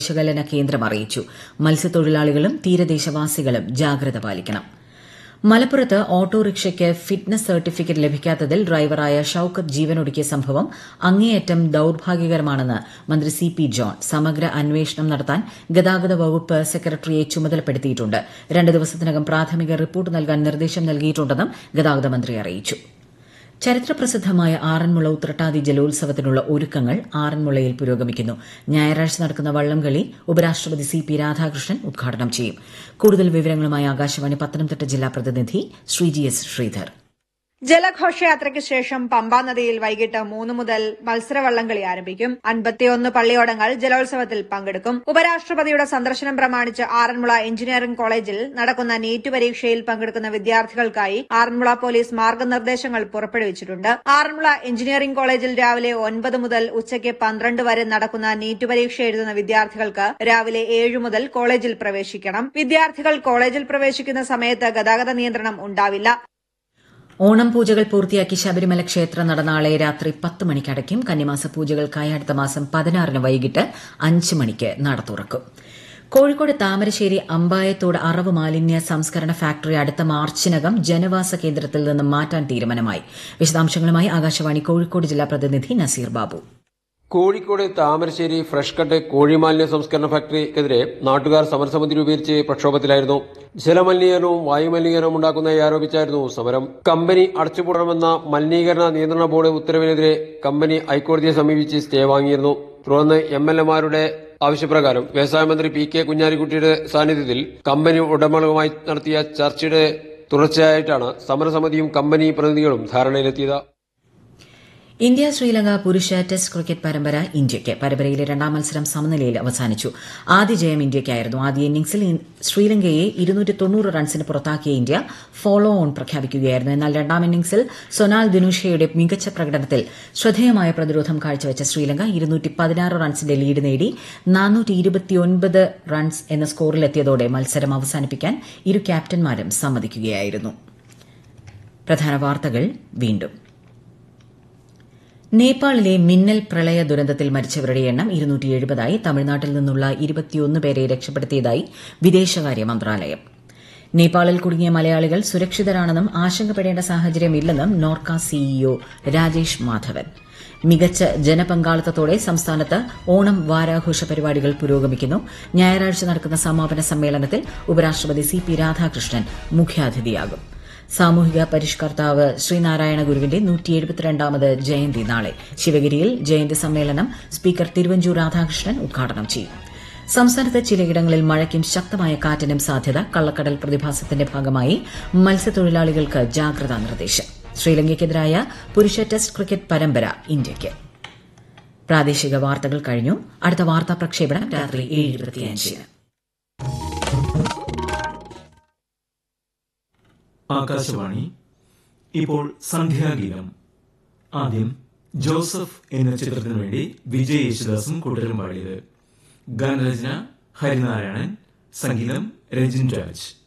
വിശകലന കേന്ദ്രം അറിയിച്ചു മത്സ്യത്തൊഴിലാളികളും തീരദേശവാസികളും ജാഗ്രത പാലിക്കണം മലപ്പുറത്ത് ഓട്ടോറിക്ഷയ്ക്ക് ഫിറ്റ്നസ് സർട്ടിഫിക്കറ്റ് ലഭിക്കാത്തതിൽ ഡ്രൈവറായ ഷൌക്കത്ത് ജീവനൊടുക്കിയ സംഭവം അങ്ങേയറ്റം ദൌർഭാഗ്യകരമാണെന്ന് മന്ത്രി സി പി ജോൺ സമഗ്ര അന്വേഷണം നടത്താൻ ഗതാഗത വകുപ്പ് സെക്രട്ടറിയെ ചുമതലപ്പെടുത്തിയിട്ടുണ്ട് രണ്ട് ദിവസത്തിനകം പ്രാഥമിക റിപ്പോർട്ട് നൽകാൻ നിർദ്ദേശം നൽകിയിട്ടുണ്ടെന്നും ഗതാഗത മന്ത്രി അറിയിച്ചു ചരിത്രപ്രസിദ്ധമായ ആറന്മുള ഉത്രട്ടാതി ജലോത്സവത്തിനുള്ള ഒരുക്കങ്ങൾ ആറന്മുളയിൽ പുരോഗമിക്കുന്നു ഞായറാഴ്ച നടക്കുന്ന വള്ളംകളി ഉപരാഷ്ട്രപതി സി പി രാധാകൃഷ്ണൻ ഉദ്ഘാടനം ചെയ്യും കൂടുതൽ വിവരങ്ങളുമായി ആകാശവാണി പത്തനംതിട്ട ജില്ലാ പ്രതിനിധി ശ്രീജി എസ് ശ്രീധർ ജലഘോഷയാത്രയ്ക്ക് ശേഷം പമ്പാ നദിയിൽ വൈകിട്ട് മൂന്ന് മുതൽ മത്സരവള്ളംകളി ആരംഭിക്കും അൻപത്തിയൊന്ന് പള്ളിയോടങ്ങൾ ജലോത്സവത്തിൽ പങ്കെടുക്കും ഉപരാഷ്ട്രപതിയുടെ സന്ദർശനം പ്രമാണിച്ച് ആറന്മുള എഞ്ചിനീയറിംഗ് കോളേജിൽ നടക്കുന്ന നീറ്റ് പരീക്ഷയിൽ പങ്കെടുക്കുന്ന വിദ്യാർത്ഥികൾക്കായി ആറന്മുള പോലീസ് മാർഗനിർദ്ദേശങ്ങൾ പുറപ്പെടുവിച്ചിട്ടുണ്ട് ആറന്മുള എഞ്ചിനീയറിംഗ് കോളേജിൽ രാവിലെ ഒൻപത് മുതൽ ഉച്ചയ്ക്ക് പന്ത്രണ്ട് വരെ നടക്കുന്ന നീറ്റ് പരീക്ഷ എഴുതുന്ന വിദ്യാർത്ഥികൾക്ക് രാവിലെ ഏഴ് മുതൽ കോളേജിൽ പ്രവേശിക്കണം വിദ്യാർത്ഥികൾ കോളേജിൽ പ്രവേശിക്കുന്ന സമയത്ത് ഗതാഗത നിയന്ത്രണം ഉണ്ടാവില്ല ഓണം പൂജകൾ പൂർത്തിയാക്കി ശബരിമല ക്ഷേത്ര നട നാളെ രാത്രി പത്ത് മണിക്ക് അടയ്ക്കും കന്നിമാസ പൂജകൾക്കായി അടുത്ത മാസം പതിനാറിന് വൈകിട്ട് അഞ്ച് മണിക്ക് നട തുറക്കും കോഴിക്കോട് താമരശ്ശേരി അമ്പായത്തോട് അറവ് മാലിന്യ സംസ്കരണ ഫാക്ടറി അടുത്ത മാർച്ചിനകം ജനവാസ കേന്ദ്രത്തിൽ നിന്നും മാറ്റാൻ തീരുമാനമായി വിശദാംശങ്ങളുമായി ആകാശവാണി കോഴിക്കോട് ജില്ലാ പ്രതിനിധി നസീർ ബാബു കോഴിക്കോട് താമരശ്ശേരി ഫ്രഷ് കട്ട് കോഴിമാലിന്യ സംസ്കരണ ഫാക്ടറിക്കെതിരെ നാട്ടുകാർ സമരസമിതി രൂപീകരിച്ച് പ്രക്ഷോഭത്തിലായിരുന്നു ജലമലിനീകരണവും വായുമലിനീകരണവും ഉണ്ടാക്കുന്നതായി ആരോപിച്ചായിരുന്നു സമരം കമ്പനി അടച്ചുപൂടണമെന്ന മലിനീകരണ നിയന്ത്രണ ബോർഡ് ഉത്തരവിനെതിരെ കമ്പനി ഹൈക്കോടതിയെ സമീപിച്ച് സ്റ്റേ വാങ്ങിയിരുന്നു തുടർന്ന് എം എൽ എമാരുടെ ആവശ്യപ്രകാരം വ്യവസായ മന്ത്രി പി കെ കുഞ്ഞാലിക്കുട്ടിയുടെ സാന്നിധ്യത്തിൽ കമ്പനി ഉടമകളുമായി നടത്തിയ ചർച്ചയുടെ തുടർച്ചയായിട്ടാണ് സമരസമിതിയും കമ്പനി പ്രതിനിധികളും ധാരണയിലെത്തിയത് ഇന്ത്യ ശ്രീലങ്ക പുരുഷ ടെസ്റ്റ് ക്രിക്കറ്റ് പരമ്പര ഇന്ത്യയ്ക്ക് പരമ്പരയിലെ രണ്ടാം മത്സരം സമനിലയിൽ അവസാനിച്ചു ആദ്യ ജയം ഇന്ത്യയ്ക്കായിരുന്നു ആദ്യ ഇന്നിംഗ്സിൽ ശ്രീലങ്കയെ റൺസിന് പുറത്താക്കിയ ഇന്ത്യ ഫോളോ ഓൺ പ്രഖ്യാപിക്കുകയായിരുന്നു എന്നാൽ രണ്ടാം ഇന്നിംഗ്സിൽ സൊനാൽ ദിനുഷയുടെ മികച്ച പ്രകടനത്തിൽ ശ്രദ്ധേയമായ പ്രതിരോധം കാഴ്ചവെച്ച ശ്രീലങ്ക റൺസിന്റെ ലീഡ് നേടി റൺസ് എന്ന സ്കോറിലെത്തിയതോടെ മത്സരം അവസാനിപ്പിക്കാൻ ഇരു ക്യാപ്റ്റന്മാരും സമ്മതിക്കുകയായിരുന്നു പ്രധാന വാർത്തകൾ വീണ്ടും നേപ്പാളിലെ മിന്നൽ പ്രളയ ദുരന്തത്തിൽ മരിച്ചവരുടെ എണ്ണം ഇരുന്നൂറ്റി എഴുപതായി തമിഴ്നാട്ടിൽ നിന്നുള്ള ഇരുപത്തിയൊന്ന് പേരെ രക്ഷപ്പെടുത്തിയതായി വിദേശകാര്യ മന്ത്രാലയം നേപ്പാളിൽ കുടുങ്ങിയ മലയാളികൾ സുരക്ഷിതരാണെന്നും ആശങ്കപ്പെടേണ്ട സാഹചര്യമില്ലെന്നും നോർക്ക സിഇഒ രാജേഷ് മാധവൻ മികച്ച ജനപങ്കാളിത്തത്തോടെ സംസ്ഥാനത്ത് ഓണം വാരാഘോഷ പരിപാടികൾ പുരോഗമിക്കുന്നു ഞായറാഴ്ച നടക്കുന്ന സമാപന സമ്മേളനത്തിൽ ഉപരാഷ്ട്രപതി സി പി രാധാകൃഷ്ണൻ മുഖ്യാതിഥിയാകും സാമൂഹിക പരിഷ്കർത്താവ് ശ്രീനാരായണ ഗുരുവിന്റെ നൂറ്റി എഴുപത്തിരണ്ടാമത് ജയന്തി നാളെ ശിവഗിരിയിൽ ജയന്തി സമ്മേളനം സ്പീക്കർ തിരുവഞ്ചൂർ രാധാകൃഷ്ണൻ ഉദ്ഘാടനം ചെയ്യും സംസ്ഥാനത്ത് ചിലയിടങ്ങളിൽ മഴയ്ക്കും ശക്തമായ കാറ്റിനും സാധ്യത കള്ളക്കടൽ പ്രതിഭാസത്തിന്റെ ഭാഗമായി മത്സ്യത്തൊഴിലാളികൾക്ക് ജാഗ്രതാ നിർദ്ദേശം ശ്രീലങ്കയ്ക്കെതിരായ പുരുഷ ടെസ്റ്റ് ക്രിക്കറ്റ് പരമ്പര ഇന്ത്യയ്ക്ക് പ്രാദേശിക വാർത്തകൾ കഴിഞ്ഞു അടുത്ത വാർത്താ പ്രക്ഷേപണം രാത്രി ഏഴ് ഇരുപത്തിയഞ്ചിന് ആകാശവാണി ഇപ്പോൾ സന്ധ്യാഗീതം ആദ്യം ജോസഫ് എന്ന ചിത്രത്തിനു വേണ്ടി വിജയ് യേശുദാസും കൂട്ടരും പാടിയത് ഗാനരചന ഹരിനാരായണൻ സംഗീതം രജിൻ രാജ്